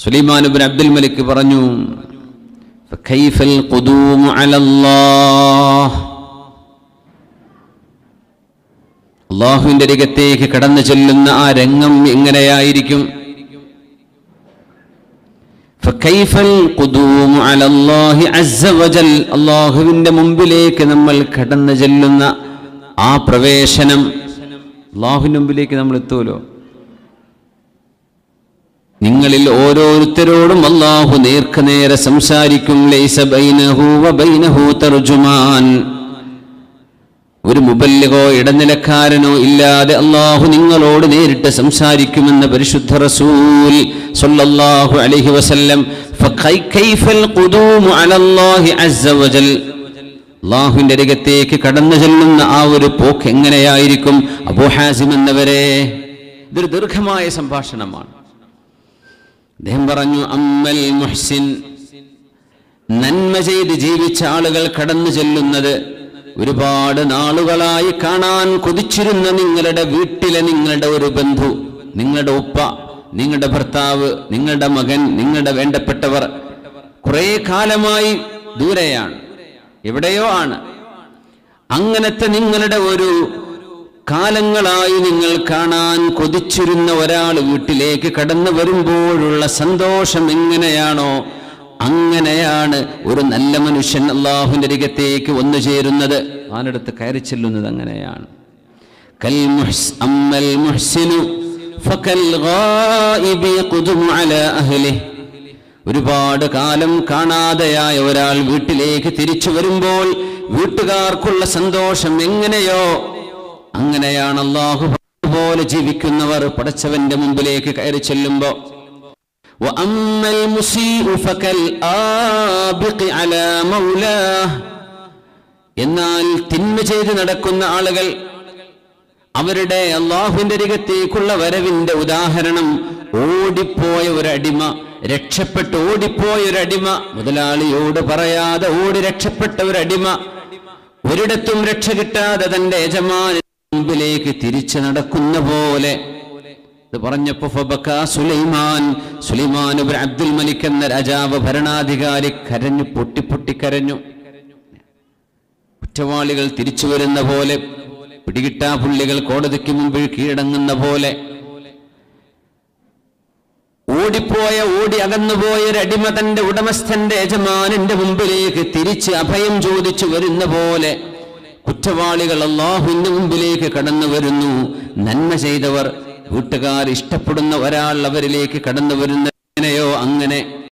സുലൈമാൻ ഇബ്നു അബ്ദുൽ മലിക് പറഞ്ഞു فكيف القدوم على الله അള്ളാഹുവിന്റെ അരികത്തേക്ക് കടന്നു ചെല്ലുന്ന ആ രംഗം എങ്ങനെയായിരിക്കും فكيف القدوم على الله عز وجل അള്ളാഹുവിന്റെ മുമ്പിലേക്ക് നമ്മൾ കടന്നു ചെല്ലുന്ന ആ പ്രവേശനം അള്ളാഹുവിന്റെ മുമ്പിലേക്ക് നമ്മൾ എത്തുമല്ലോ നിങ്ങളിൽ ഓരോരുത്തരോടും അള്ളാഹു നേർക്കുനേരെ സംസാരിക്കും ലൈസ ബൈനഹു വ ബൈനഹു തർജുമാൻ ഒരു മുബല്ലിഗോ ഇടനിലക്കാരനോ ഇല്ലാതെ അള്ളാഹു നിങ്ങളോട് നേരിട്ട് സംസാരിക്കുമെന്ന് പരിശുദ്ധ റസൂൽ സല്ലല്ലാഹു അലൈഹി വസല്ലം ഫകൈഫൽ ഖുദൂമു അലല്ലാഹി അസ്സ വജൽ അള്ളാഹുവിന്റെ അരികത്തേക്ക് കടന്നു ചെല്ലുന്ന ആ ഒരു പോക്ക് എങ്ങനെയായിരിക്കും അബൂ ഹാസിം എന്നവരെ ഇതൊരു ദീർഘമായ സംഭാഷണമാണ് അദ്ദേഹം പറഞ്ഞു അമ്മൽ മുഹ്സിൻ നന്മ ചെയ്ത് ജീവിച്ച ആളുകൾ കടന്നു ചെല്ലുന്നത് ഒരുപാട് നാളുകളായി കാണാൻ കൊതിച്ചിരുന്ന നിങ്ങളുടെ വീട്ടിലെ നിങ്ങളുടെ ഒരു ബന്ധു നിങ്ങളുടെ ഉപ്പ നിങ്ങളുടെ ഭർത്താവ് നിങ്ങളുടെ മകൻ നിങ്ങളുടെ വേണ്ടപ്പെട്ടവർ കുറെ കാലമായി ദൂരെയാണ് എവിടെയോ ആണ് അങ്ങനത്തെ നിങ്ങളുടെ ഒരു കാലങ്ങളായി നിങ്ങൾ കാണാൻ കൊതിച്ചിരുന്ന ഒരാൾ വീട്ടിലേക്ക് കടന്നു വരുമ്പോഴുള്ള സന്തോഷം എങ്ങനെയാണോ അങ്ങനെയാണ് ഒരു നല്ല മനുഷ്യൻ അള്ളാഹുവിന്റെ അരികത്തേക്ക് വന്നു ചേരുന്നത് ആനടുത്ത് കയറി ചെല്ലുന്നത് അങ്ങനെയാണ് കൽ മുഹ്സ് അമ്മൽ മുഹ്സിനു ഫകൽ ഗായിബി യഖ്ദുമു അലാ അഹ്ലിഹി ഒരുപാട് കാലം കാണാതെയായ ഒരാൾ വീട്ടിലേക്ക് തിരിച്ചു വരുമ്പോൾ വീട്ടുകാർക്കുള്ള സന്തോഷം എങ്ങനെയോ അങ്ങനെയാണ് അള്ളാഹു പോലെ ജീവിക്കുന്നവർ പടച്ചവന്റെ മുമ്പിലേക്ക് കയറി ചെല്ലുമ്പോ وأما المسيء فكالآبق على مولاه എന്നാൽ തിന്മ ചെയ്ത് നടക്കുന്ന ആളുകൾ അവരുടെ അള്ളാഹുവിന്റെ അരികത്തേക്കുള്ള വരവിന്റെ ഉദാഹരണം ഓടിപ്പോയ ഒരടിമ രക്ഷപ്പെട്ട് ഓടിപ്പോയ ഒരടിമ മുതലാളിയോട് പറയാതെ ഓടി രക്ഷപ്പെട്ട ഒരടിമ ഒരിടത്തും രക്ഷ കിട്ടാതെ തന്റെ യജമാന മുമ്പിലേക്ക് തിരിച്ചു നടക്കുന്ന പോലെ ഇത് പറഞ്ഞപ്പോ ഫബക്ക സുലൈമാൻ സുലൈമാൻ ഇബ്നു അബ്ദുൽ മലിക് എന്ന രാജാവ് ഭരണാധികാരി കരഞ്ഞു പൊട്ടി പൊട്ടി കരഞ്ഞു കുറ്റവാളികൾ തിരിച്ചു വരുന്ന പോലെ പിടികിട്ടാ പുള്ളികൾ കോടതിക്ക് മുമ്പിൽ കീഴടങ്ങുന്ന പോലെ ഓടിപ്പോയ ഓടി അകന്നുപോയ ഒരു അടിമ തന്റെ ഉടമസ്ഥന്റെ യജമാനന്റെ മുമ്പിലേക്ക് തിരിച്ച് അഭയം ചോദിച്ചു വരുന്ന പോലെ കുറ്റവാളികൾ അള്ളാഹുവിന്റെ മുമ്പിലേക്ക് കടന്നു വരുന്നു നന്മ ചെയ്തവർ വീട്ടുകാർ ഇഷ്ടപ്പെടുന്ന ഒരാൾ അവരിലേക്ക് കടന്നു വരുന്ന എങ്ങനെയോ അങ്ങനെ